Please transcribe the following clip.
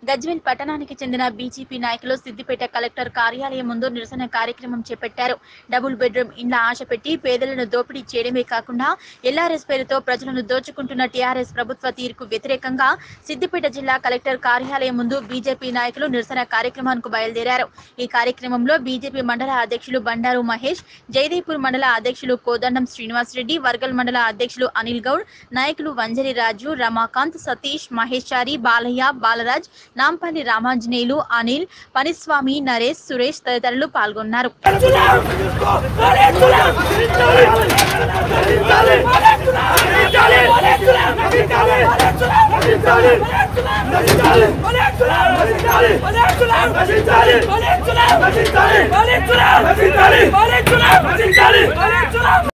గజ్వేల్ పట్టణానికి చెందిన బీజేపీ నాయకులు సిద్దిపేట కలెక్టర్ కార్యాలయం ముందు నిరసన కార్యక్రమం చేపట్టారు డబుల్ బెడ్రూమ్ ఇండ్ల ఆశ పెట్టి పేదలను దోపిడీ చేయడమే కాకుండా ఎల్ఆర్ఎస్ పేరుతో ప్రజలను దోచుకుంటున్న టీఆర్ఎస్ ప్రభుత్వ తీరుకు వ్యతిరేకంగా సిద్దిపేట జిల్లా కలెక్టర్ కార్యాలయం ముందు బీజేపీ నాయకులు నిరసన కార్యక్రమానికి బయలుదేరారు ఈ కార్యక్రమంలో బీజేపీ మండల అధ్యక్షులు బండారు మహేష్ జయదేపూర్ మండల అధ్యక్షులు కోదండం శ్రీనివాస్ రెడ్డి వర్గల్ మండల అధ్యక్షులు అనిల్ గౌడ్ నాయకులు వంజరి రాజు రమాకాంత్ సతీష్ మహేశ్చారి బాలయ్య బాలరాజ్ నాంపల్లి రామాంజనేయులు అనిల్ పనిస్వామి నరేష్ సురేష్ తదితరులు పాల్గొన్నారు నశించాలి